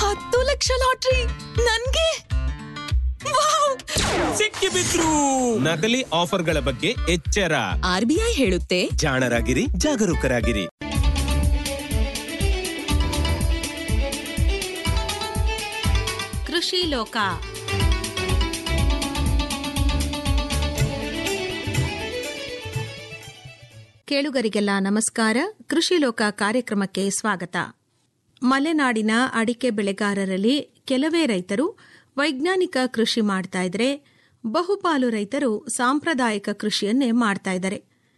ಹತ್ತು ಲಕ್ಷ ಲಾಟ್ರಿ ನನ್ಗೆ ವಾವ್! ಸಿಕ್ಕಿಬಿದ್ರು ನಕಲಿ ಆಫರ್ಗಳ ಬಗ್ಗೆ ಎಚ್ಚರ ಆರ್ ಬಿ ಐ ಹೇಳುತ್ತೆ ಜಾಣರಾಗಿರಿ ಜಾಗರೂಕರಾಗಿರಿ ಕೃಷಿ ಲೋಕ ಕೇಳುಗರಿಗೆಲ್ಲ ನಮಸ್ಕಾರ ಕೃಷಿ ಲೋಕ ಕಾರ್ಯಕ್ರಮಕ್ಕೆ ಸ್ವಾಗತ ಮಲೆನಾಡಿನ ಅಡಿಕೆ ಬೆಳೆಗಾರರಲ್ಲಿ ಕೆಲವೇ ರೈತರು ವೈಜ್ಞಾನಿಕ ಕೃಷಿ ಮಾಡ್ತಾ ಇದ್ರೆ ಬಹುಪಾಲು ರೈತರು ಸಾಂಪ್ರದಾಯಿಕ ಕೃಷಿಯನ್ನೇ ಮಾಡ್ತಾ ಇದ್ದಾರೆ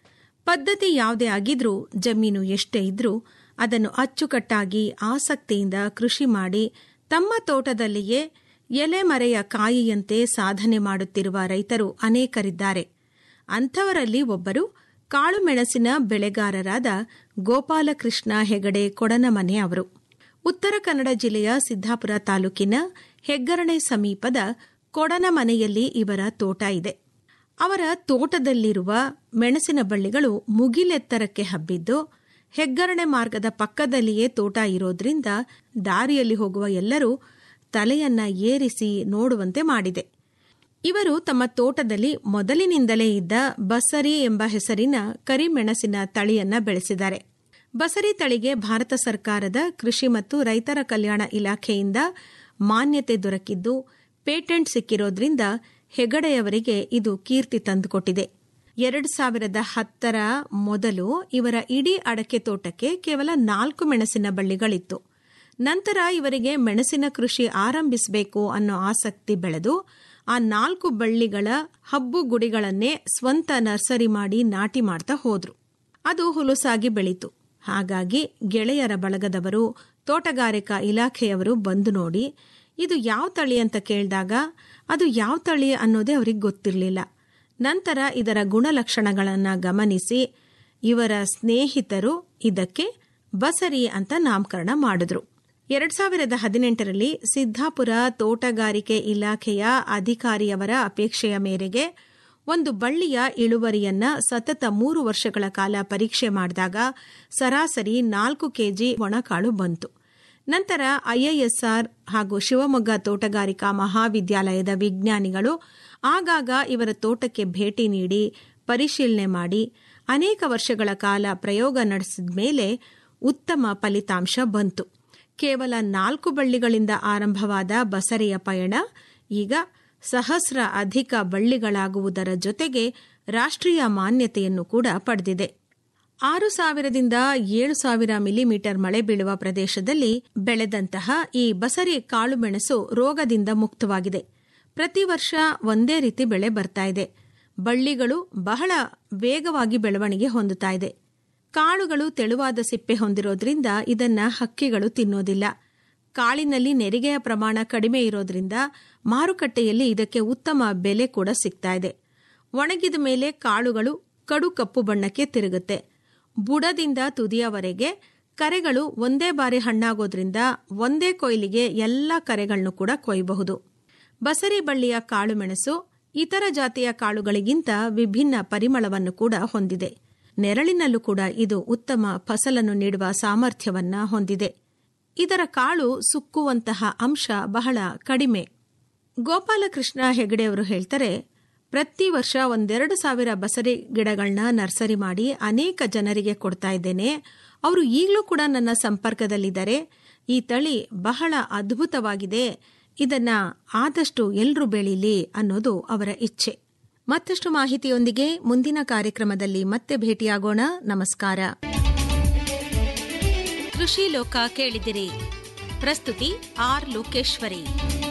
ಪದ್ಧತಿ ಯಾವುದೇ ಆಗಿದ್ರೂ ಜಮೀನು ಎಷ್ಟೇ ಇದ್ರೂ ಅದನ್ನು ಅಚ್ಚುಕಟ್ಟಾಗಿ ಆಸಕ್ತಿಯಿಂದ ಕೃಷಿ ಮಾಡಿ ತಮ್ಮ ತೋಟದಲ್ಲಿಯೇ ಎಲೆಮರೆಯ ಕಾಯಿಯಂತೆ ಸಾಧನೆ ಮಾಡುತ್ತಿರುವ ರೈತರು ಅನೇಕರಿದ್ದಾರೆ ಅಂಥವರಲ್ಲಿ ಒಬ್ಬರು ಕಾಳುಮೆಣಸಿನ ಬೆಳೆಗಾರರಾದ ಗೋಪಾಲಕೃಷ್ಣ ಹೆಗಡೆ ಕೊಡನಮನೆ ಅವರು ಉತ್ತರ ಕನ್ನಡ ಜಿಲ್ಲೆಯ ಸಿದ್ದಾಪುರ ತಾಲೂಕಿನ ಹೆಗ್ಗರಣೆ ಸಮೀಪದ ಕೊಡನಮನೆಯಲ್ಲಿ ಇವರ ತೋಟ ಇದೆ ಅವರ ತೋಟದಲ್ಲಿರುವ ಮೆಣಸಿನ ಬಳ್ಳಿಗಳು ಮುಗಿಲೆತ್ತರಕ್ಕೆ ಹಬ್ಬಿದ್ದು ಹೆಗ್ಗರಣೆ ಮಾರ್ಗದ ಪಕ್ಕದಲ್ಲಿಯೇ ತೋಟ ಇರೋದ್ರಿಂದ ದಾರಿಯಲ್ಲಿ ಹೋಗುವ ಎಲ್ಲರೂ ತಲೆಯನ್ನ ಏರಿಸಿ ನೋಡುವಂತೆ ಮಾಡಿದೆ ಇವರು ತಮ್ಮ ತೋಟದಲ್ಲಿ ಮೊದಲಿನಿಂದಲೇ ಇದ್ದ ಬಸರಿ ಎಂಬ ಹೆಸರಿನ ಕರಿಮೆಣಸಿನ ತಳಿಯನ್ನ ಬೆಳೆಸಿದ್ದಾರೆ ಬಸರಿ ತಳಿಗೆ ಭಾರತ ಸರ್ಕಾರದ ಕೃಷಿ ಮತ್ತು ರೈತರ ಕಲ್ಯಾಣ ಇಲಾಖೆಯಿಂದ ಮಾನ್ಯತೆ ದೊರಕಿದ್ದು ಪೇಟೆಂಟ್ ಸಿಕ್ಕಿರೋದ್ರಿಂದ ಹೆಗಡೆಯವರಿಗೆ ಇದು ಕೀರ್ತಿ ತಂದುಕೊಟ್ಟಿದೆ ಎರಡು ಸಾವಿರದ ಹತ್ತರ ಮೊದಲು ಇವರ ಇಡೀ ಅಡಕೆ ತೋಟಕ್ಕೆ ಕೇವಲ ನಾಲ್ಕು ಮೆಣಸಿನ ಬಳ್ಳಿಗಳಿತ್ತು ನಂತರ ಇವರಿಗೆ ಮೆಣಸಿನ ಕೃಷಿ ಆರಂಭಿಸಬೇಕು ಅನ್ನೋ ಆಸಕ್ತಿ ಬೆಳೆದು ಆ ನಾಲ್ಕು ಬಳ್ಳಿಗಳ ಹಬ್ಬು ಗುಡಿಗಳನ್ನೇ ಸ್ವಂತ ನರ್ಸರಿ ಮಾಡಿ ನಾಟಿ ಮಾಡ್ತಾ ಹೋದ್ರು ಅದು ಹುಲುಸಾಗಿ ಬೆಳೀತು ಹಾಗಾಗಿ ಗೆಳೆಯರ ಬಳಗದವರು ತೋಟಗಾರಿಕಾ ಇಲಾಖೆಯವರು ಬಂದು ನೋಡಿ ಇದು ಯಾವ ತಳಿ ಅಂತ ಕೇಳಿದಾಗ ಅದು ಯಾವ ತಳಿ ಅನ್ನೋದೇ ಅವ್ರಿಗೆ ಗೊತ್ತಿರಲಿಲ್ಲ ನಂತರ ಇದರ ಗುಣಲಕ್ಷಣಗಳನ್ನು ಗಮನಿಸಿ ಇವರ ಸ್ನೇಹಿತರು ಇದಕ್ಕೆ ಬಸರಿ ಅಂತ ನಾಮಕರಣ ಮಾಡಿದ್ರು ಎರಡ್ ಸಾವಿರದ ಹದಿನೆಂಟರಲ್ಲಿ ಸಿದ್ದಾಪುರ ತೋಟಗಾರಿಕೆ ಇಲಾಖೆಯ ಅಧಿಕಾರಿಯವರ ಅಪೇಕ್ಷೆಯ ಮೇರೆಗೆ ಒಂದು ಬಳ್ಳಿಯ ಇಳುವರಿಯನ್ನ ಸತತ ಮೂರು ವರ್ಷಗಳ ಕಾಲ ಪರೀಕ್ಷೆ ಮಾಡಿದಾಗ ಸರಾಸರಿ ನಾಲ್ಕು ಕೆಜಿ ಒಣಕಾಳು ಬಂತು ನಂತರ ಐಐಎಸ್ಆರ್ ಹಾಗೂ ಶಿವಮೊಗ್ಗ ತೋಟಗಾರಿಕಾ ಮಹಾವಿದ್ಯಾಲಯದ ವಿಜ್ಞಾನಿಗಳು ಆಗಾಗ ಇವರ ತೋಟಕ್ಕೆ ಭೇಟಿ ನೀಡಿ ಪರಿಶೀಲನೆ ಮಾಡಿ ಅನೇಕ ವರ್ಷಗಳ ಕಾಲ ಪ್ರಯೋಗ ನಡೆಸಿದ ಮೇಲೆ ಉತ್ತಮ ಫಲಿತಾಂಶ ಬಂತು ಕೇವಲ ನಾಲ್ಕು ಬಳ್ಳಿಗಳಿಂದ ಆರಂಭವಾದ ಬಸರೆಯ ಪಯಣ ಈಗ ಸಹಸ್ರ ಅಧಿಕ ಬಳ್ಳಿಗಳಾಗುವುದರ ಜೊತೆಗೆ ರಾಷ್ಟ್ರೀಯ ಮಾನ್ಯತೆಯನ್ನು ಕೂಡ ಪಡೆದಿದೆ ಆರು ಸಾವಿರದಿಂದ ಏಳು ಸಾವಿರ ಮಿಲಿಮೀಟರ್ ಮಳೆ ಬೀಳುವ ಪ್ರದೇಶದಲ್ಲಿ ಬೆಳೆದಂತಹ ಈ ಬಸರಿ ಕಾಳುಮೆಣಸು ರೋಗದಿಂದ ಮುಕ್ತವಾಗಿದೆ ಪ್ರತಿ ವರ್ಷ ಒಂದೇ ರೀತಿ ಬೆಳೆ ಬರ್ತಾ ಇದೆ ಬಳ್ಳಿಗಳು ಬಹಳ ವೇಗವಾಗಿ ಬೆಳವಣಿಗೆ ಹೊಂದುತ್ತಾ ಇದೆ ಕಾಳುಗಳು ತೆಳುವಾದ ಸಿಪ್ಪೆ ಹೊಂದಿರೋದ್ರಿಂದ ಇದನ್ನ ಹಕ್ಕಿಗಳು ತಿನ್ನೋದಿಲ್ಲ ಕಾಳಿನಲ್ಲಿ ನೆರಿಗೆಯ ಪ್ರಮಾಣ ಕಡಿಮೆ ಇರೋದ್ರಿಂದ ಮಾರುಕಟ್ಟೆಯಲ್ಲಿ ಇದಕ್ಕೆ ಉತ್ತಮ ಬೆಲೆ ಕೂಡ ಸಿಗ್ತಾ ಇದೆ ಒಣಗಿದ ಮೇಲೆ ಕಾಳುಗಳು ಕಡು ಕಪ್ಪು ಬಣ್ಣಕ್ಕೆ ತಿರುಗುತ್ತೆ ಬುಡದಿಂದ ತುದಿಯವರೆಗೆ ಕರೆಗಳು ಒಂದೇ ಬಾರಿ ಹಣ್ಣಾಗೋದ್ರಿಂದ ಒಂದೇ ಕೊಯ್ಲಿಗೆ ಎಲ್ಲ ಕರೆಗಳನ್ನು ಕೂಡ ಕೊಯ್ಯಬಹುದು ಬಸರಿ ಬಳ್ಳಿಯ ಕಾಳುಮೆಣಸು ಇತರ ಜಾತಿಯ ಕಾಳುಗಳಿಗಿಂತ ವಿಭಿನ್ನ ಪರಿಮಳವನ್ನು ಕೂಡ ಹೊಂದಿದೆ ನೆರಳಿನಲ್ಲೂ ಕೂಡ ಇದು ಉತ್ತಮ ಫಸಲನ್ನು ನೀಡುವ ಸಾಮರ್ಥ್ಯವನ್ನ ಹೊಂದಿದೆ ಇದರ ಕಾಳು ಸುಕ್ಕುವಂತಹ ಅಂಶ ಬಹಳ ಕಡಿಮೆ ಗೋಪಾಲಕೃಷ್ಣ ಹೆಗಡೆಯವರು ಹೇಳ್ತಾರೆ ಪ್ರತಿ ವರ್ಷ ಒಂದೆರಡು ಸಾವಿರ ಬಸರಿ ಗಿಡಗಳನ್ನ ನರ್ಸರಿ ಮಾಡಿ ಅನೇಕ ಜನರಿಗೆ ಕೊಡ್ತಾ ಇದ್ದೇನೆ ಅವರು ಈಗಲೂ ಕೂಡ ನನ್ನ ಸಂಪರ್ಕದಲ್ಲಿದ್ದಾರೆ ಈ ತಳಿ ಬಹಳ ಅದ್ಭುತವಾಗಿದೆ ಇದನ್ನ ಆದಷ್ಟು ಎಲ್ರೂ ಬೆಳೀಲಿ ಅನ್ನೋದು ಅವರ ಇಚ್ಛೆ ಮತ್ತಷ್ಟು ಮಾಹಿತಿಯೊಂದಿಗೆ ಮುಂದಿನ ಕಾರ್ಯಕ್ರಮದಲ್ಲಿ ಮತ್ತೆ ಭೇಟಿಯಾಗೋಣ ನಮಸ್ಕಾರ ಕೃಷಿ ಲೋಕ ಕೇಳಿದಿರಿ ಪ್ರಸ್ತುತಿ ಆರ್ ಲೋಕೇಶ್ವರಿ